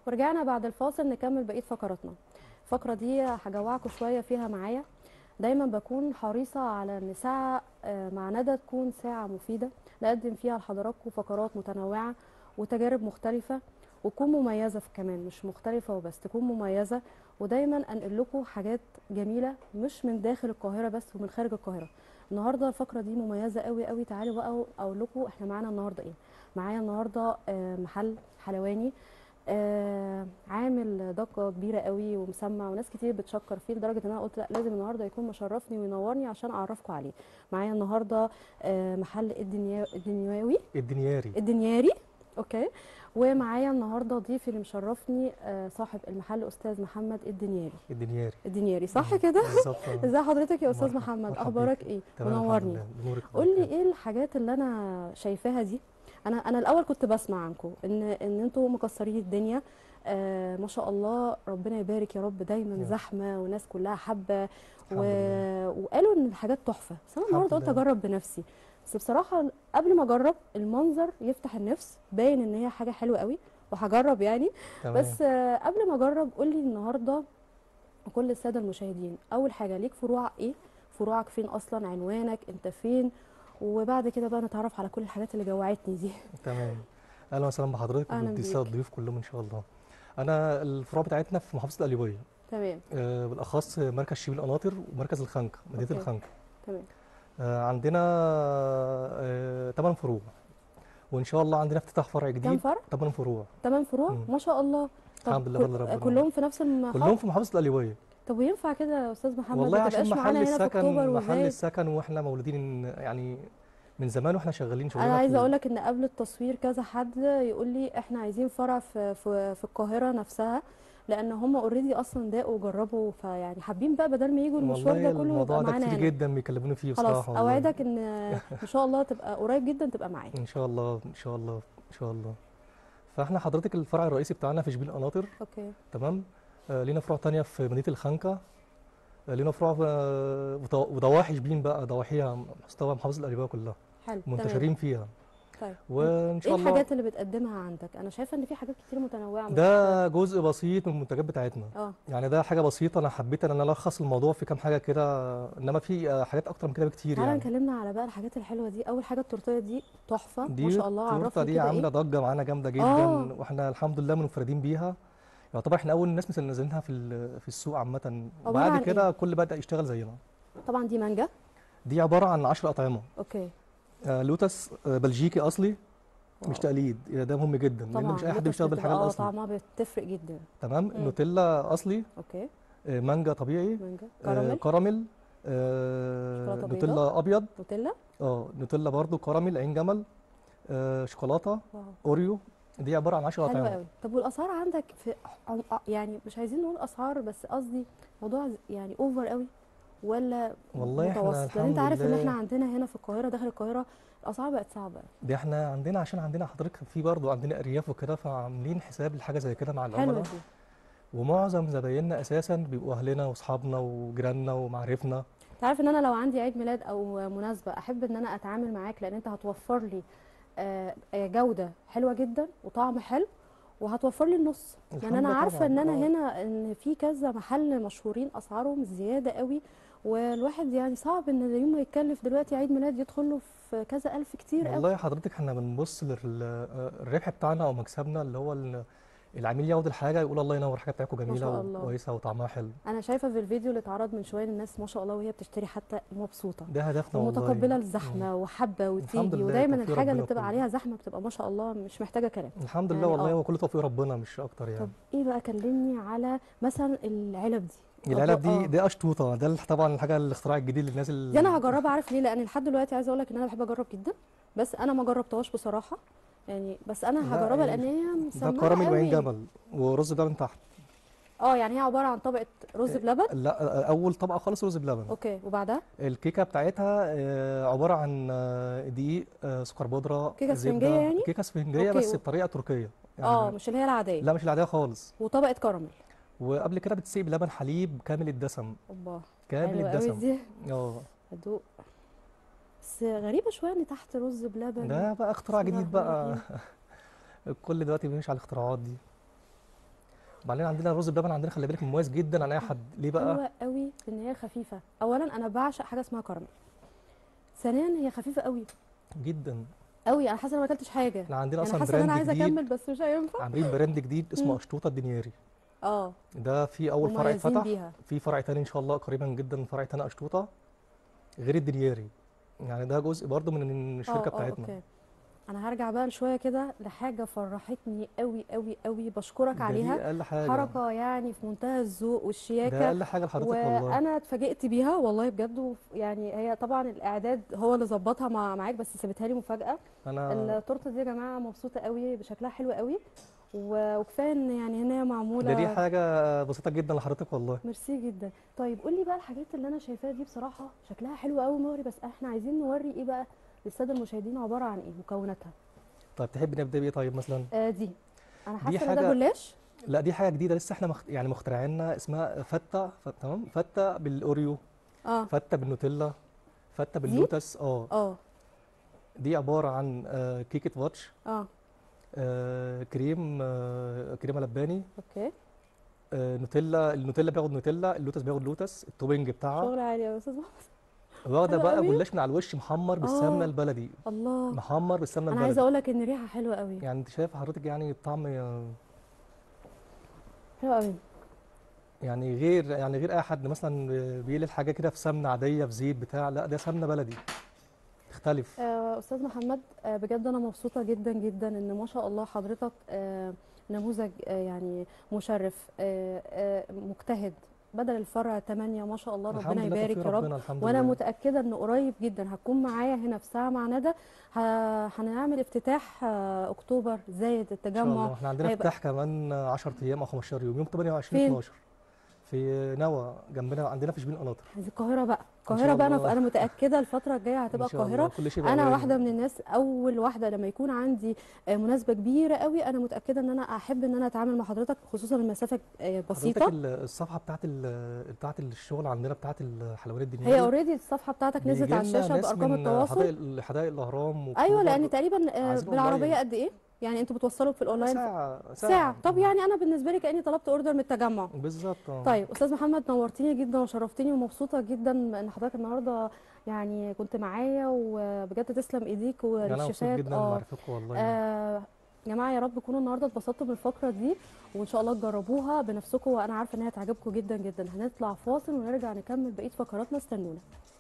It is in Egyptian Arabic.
ورجعنا بعد الفاصل نكمل بقيه فقراتنا الفقره دي هجوعكم شويه فيها معايا دايما بكون حريصه على ان ساعه آه، مع ندى تكون ساعه مفيده نقدم فيها لحضراتكم فقرات متنوعه وتجارب مختلفه وتكون مميزه في كمان مش مختلفه وبس تكون مميزه ودايما انقل لكم حاجات جميله مش من داخل القاهره بس ومن خارج القاهره النهارده الفقره دي مميزه قوي قوي تعالوا بقى اقول لكم احنا معانا النهارده ايه معايا النهارده آه، محل حلواني آه عامل ضجه كبيره قوي ومسمع وناس كتير بتشكر فيه لدرجه ان انا قلت لا لازم النهارده يكون مشرفني وينورني عشان اعرفكم عليه معايا النهارده آه محل الدنيا الدنياوي الدنياري الدنياري اوكي ومعايا النهارده ضيفي اللي مشرفني آه صاحب المحل استاذ محمد الدنياري الدنياري الدنياري صح كده بالظبط آه. ازي حضرتك يا استاذ مرحبا. محمد مرحبا اخبارك بيك. ايه تمام الحمد منورني لله. بنورك قول لي الله. ايه الحاجات اللي انا شايفاها دي انا انا الاول كنت بسمع عنكم ان ان انتوا مكسرين الدنيا آه ما شاء الله ربنا يبارك يا رب دايما يا. زحمه وناس كلها حابه و... الحمد لله. وقالوا ان الحاجات تحفه بس انا النهارده قلت لله. اجرب بنفسي بس بصراحه قبل ما اجرب المنظر يفتح النفس باين ان هي حاجه حلوه قوي وهجرب يعني تمام. بس آه قبل ما اجرب قول لي النهارده وكل الساده المشاهدين اول حاجه ليك فروع ايه فروعك فين اصلا عنوانك انت فين وبعد كده بقى نتعرف على كل الحاجات اللي جوعتني دي تمام اهلا وسهلا بحضرتك أهلاً وبالساده بيك. الضيوف كلهم ان شاء الله انا الفروع بتاعتنا في محافظه القليوبيه تمام آه بالاخص مركز شبيل القناطر ومركز الخنكه مدينه أوكي. الخنكه تمام آه عندنا آه 8 فروع وان شاء الله عندنا افتتاح فرع كام جديد فرع 8 فروع تمام فروع مم. ما شاء الله طب الحمد لله كل- بفضل ربنا. كلهم في نفس المحافظه كلهم في محافظه القليوبيه طب وينفع كده يا استاذ محمد والله ما عشان تبقاش معانا محل هنا في السكن اكتوبر محل وزايد السكن واحنا مولودين يعني من زمان واحنا شغالين شغلنا انا عايزه فيه. اقول لك ان قبل التصوير كذا حد يقول لي احنا عايزين فرع في في, في القاهره نفسها لان هم اوريدي اصلا داقوا وجربوا فيعني حابين بقى بدل ما يجوا المشوار والله ده كله الموضوع يبقى ده معانا كتير هنا جدا بيكلموني فيه خلاص بصراحه والله. اوعدك ان ان شاء الله تبقى قريب جدا تبقى معايا ان شاء الله ان شاء الله ان شاء الله فاحنا حضرتك الفرع الرئيسي بتاعنا في شبين القناطر اوكي تمام آه لينا فروع تانية في مدينه الخنكه آه لينا فروع آه وض- وضواحي شبين بقى ضواحيها مستوى محافظه القليوبيه كلها حلو منتشرين فيها تمام طيب وان ايه شاء الله الحاجات اللي بتقدمها عندك انا شايفه ان في حاجات كتير متنوعه مش- ده جزء بسيط من المنتجات بتاعتنا اه يعني ده حاجه بسيطه انا حبيت ان انا الخص الموضوع في كام حاجه كده انما في آه، حاجات اكتر من كده بكتير تعالى يعني اتكلمنا على بقى الحاجات الحلوه دي اول حاجه التورتيه دي تحفه دي ما شاء الله التورته عرفني دي كده عامله ايه ضجه معانا جامده جدا آه. واحنا الحمد لله منفردين بيها يعتبر احنا اول الناس منزلينها في ال- في السوق عامه عن وبعد كده إيه؟ كل بدا يشتغل زينا طبعا دي مانجا دي عباره عن 10 اطعمه اوكي آه لوتس آه بلجيكي اصلي مش واو. تقليد يا ده مهم جدا لان طبعا مش اي حد اللوتس بيشتغل بتبقى بالحاجه اه الاصلي طعمها بتفرق جدا تمام مم. نوتيلا اصلي اوكي آه مانجا طبيعي مانجا آه كراميل كراميل آه شوكولاتة نوتيلا ابيض نوتيلا اه نوتيلا برضو كراميل عين جمل آه شوكولاته واو اوريو دي عباره عن 10 حلوه اطعمه قوي طب والاسعار عندك في عم- يعني مش عايزين نقول اسعار بس قصدي موضوع ز- يعني اوفر قوي ولا والله إحنا متوسط لان الحمد انت عارف ان لله- احنا عندنا هنا في القاهره داخل القاهره الاسعار بقت صعبه دي احنا عندنا عشان عندنا حضرتك في برضه عندنا ارياف وكده فعاملين حساب لحاجه زي كده مع حلوه العملاء دي ومعظم زبايننا اساسا بيبقوا اهلنا واصحابنا وجيراننا ومعارفنا انت عارف ان انا لو عندي عيد ميلاد او مناسبه احب ان انا اتعامل معاك لان انت هتوفر لي آه، آه، جوده حلوه جدا وطعم حلو وهتوفر لي النص يعني الحمد انا لله عارفه طبعاً. ان انا آه. هنا ان في كذا محل مشهورين اسعارهم زياده قوي والواحد يعني صعب ان اليوم ما يتكلف دلوقتي عيد ميلاد يدخل له في كذا الف كتير قوي والله حضرتك احنا بنبص للربح بتاعنا او مكسبنا اللي هو ال- العميل ياخد الحاجه يقول الله ينور الحاجه بتاعتكم شاء جميله الله. وكويسه وطعمها حلو انا شايفه في الفيديو اللي اتعرض من شويه الناس ما شاء الله وهي بتشتري حتى مبسوطه ده هدفنا والله ومتقبله الزحمه وحابه الحمد وتيجي لله، ودايما توفيق الحاجه اللي ربنا بتبقى كله. عليها زحمه بتبقى ما شاء الله مش محتاجه كلام الحمد لله يعني والله آه. هو كله توفيق ربنا مش اكتر يعني طب ايه بقى كلمني على مثلا العلب دي العلب آه. دي دي اشطوطه ده ال- طبعا الحاجه الاختراع الجديد للناس اللي دي انا هجربها عارف ليه لان لحد دلوقتي عايزه اقول لك ان انا بحب اجرب جدا بس انا ما جربتهاش بصراحه يعني بس انا لا، هجربها يعني لان هي ده مسمعه كراميل وعين قوي جمل ورز بلبن تحت اه يعني هي عباره عن طبقه رز بلبن لا اول طبقه خالص رز بلبن اوكي وبعدها الكيكه بتاعتها آه، عباره عن آه، دقيق آه، سكر بودره كيكة زبدة. اسفنجية يعني؟ كيكه اسفنجيه أوكي. بس بطريقه تركيه اه مش اللي هي العاديه لا مش العاديه خالص وطبقه كراميل وقبل كده بتسقي بلبن حليب كامل الدسم الله كامل حلوه قوي الدسم دي اه هدوء بس غريبه شويه ان تحت رز بلبن ده بقى اختراع بسم الله جديد بقى الرحمن الكل دلوقتي بيمشي على الاختراعات دي وبعدين عندنا الرز بلبن عندنا خلي بالك مميز جدا عن اي حد ليه بقى حلوه قوي ان هي خفيفه اولا انا بعشق حاجه اسمها كراميل ثانيا هي خفيفه قوي جدا قوي انا حاسه انا ما اكلتش حاجه احنا عندنا يعني اصلا حاسه ان انا براند عايزه جديد اكمل بس مش هينفع عاملين براند جديد اسمه مم. اشطوطه الدنياري اه ده في اول فرع مميزين اتفتح بيها في فرع تاني ان شاء الله قريبا جدا فرع تاني اشطوطه غير الدنياري يعني ده جزء برضو من الشركه اه اه بتاعتنا اوكي انا هرجع بقى لشويه كده لحاجه فرحتني قوي قوي قوي بشكرك ده دي عليها اقل حاجه حركه يعني في منتهى الذوق ده والشياكه اقل حاجه لحضرتك والله وانا اتفاجئت بيها والله بجد وف- يعني هي طبعا الاعداد هو اللي ظبطها مع معاك بس سابتها لي مفاجاه انا التورته دي يا جماعه مبسوطه قوي بشكلها حلو قوي و- وكفايه ان يعني هنا معموله ده دي حاجه بسيطه جدا لحضرتك والله ميرسي جدا طيب قولي بقى الحاجات اللي انا شايفاها دي بصراحه شكلها حلو قوي مغري بس احنا عايزين نوري ايه بقى للساده المشاهدين عباره عن ايه مكوناتها طيب تحب نبدا بايه طيب مثلا آه دي انا دي حاسه ان ده حاجة- جلاش لا دي حاجه جديده لسه احنا مخ... يعني مخترعينها اسمها فته ف... تمام فته بالاوريو اه فته بالنوتيلا فته باللوتس اه اه دي عباره عن آه، كيكه فاتش اه آه، كريم آه، كريمه لباني اوكي آه، نوتيلا النوتيلا بياخد نوتيلا اللوتس بياخد لوتس التوبنج بتاعها شغل عالي يا استاذ محمد واخده حلو بقى قوي. جلاش من على الوش محمر بالسمنه آه. البلدي الله محمر بالسمنه انا عايزه البلدي اقول لك ان ريحه حلوه قوي يعني انت شايف حضرتك يعني الطعم آه، حلوه قوي يعني غير يعني غير اي حد مثلا بيقلي الحاجه كده في سمنه عاديه في زيت بتاع لا ده سمنه بلدي تختلف آه، استاذ محمد آه، بجد انا مبسوطه جدا جدا ان ما شاء الله حضرتك آه، نموذج آه، يعني مشرف آه، آه، مجتهد بدل الفرع 8 ما شاء الله الحمد ربنا لله يبارك توفيق يا رب ربنا الحمد وانا لله متاكده ان قريب جدا هتكون معايا هنا في ساعه مع ندى ه- هنعمل افتتاح آه، اكتوبر زايد ان شاء الله التجمع احنا عندنا هيبقى- افتتاح كمان 10 ايام او 15 يوم يوم 28 فين؟ 12 في نوى جنبنا عندنا في شبين قناطر عايز القاهره بقى إن القاهره شاء بقى انا الله. انا متاكده الفتره الجايه هتبقى ان شاء الله القاهره كل شيء بقى انا قريب. واحده من الناس اول واحده لما يكون عندي آه، مناسبه كبيره قوي انا متاكده ان انا احب ان انا اتعامل مع حضرتك خصوصا المسافه آه، حضرتك بسيطه ال- الصفحه بتاعت ال- بتاعت الشغل عندنا بتاعت الحلويات الدنيا هي اوريدي الصفحه بتاعتك نزلت على الشاشه بارقام التواصل حدائق حدائق الاهرام ايوه وأكتوبر. لان تقريبا آه، عايزين بالعربيه أونلاين. قد ايه يعني انتوا بتوصلوا في الاونلاين ساعه ساعه طب يعني انا بالنسبه لي كاني طلبت اوردر من التجمع بالظبط اه طيب استاذ محمد نورتيني جدا وشرفتني ومبسوطه جدا ان حضرتك النهارده يعني كنت معايا وبجد تسلم ايديك انا مبسوط والشيفات جدا بمعرفتكم والله آه جماعه يا رب تكونوا النهارده اتبسطتوا بالفقره دي وان شاء الله تجربوها بنفسكم وانا عارفه ان هي هتعجبكم جدا جدا هنطلع فاصل ونرجع نكمل بقيه فقراتنا استنونا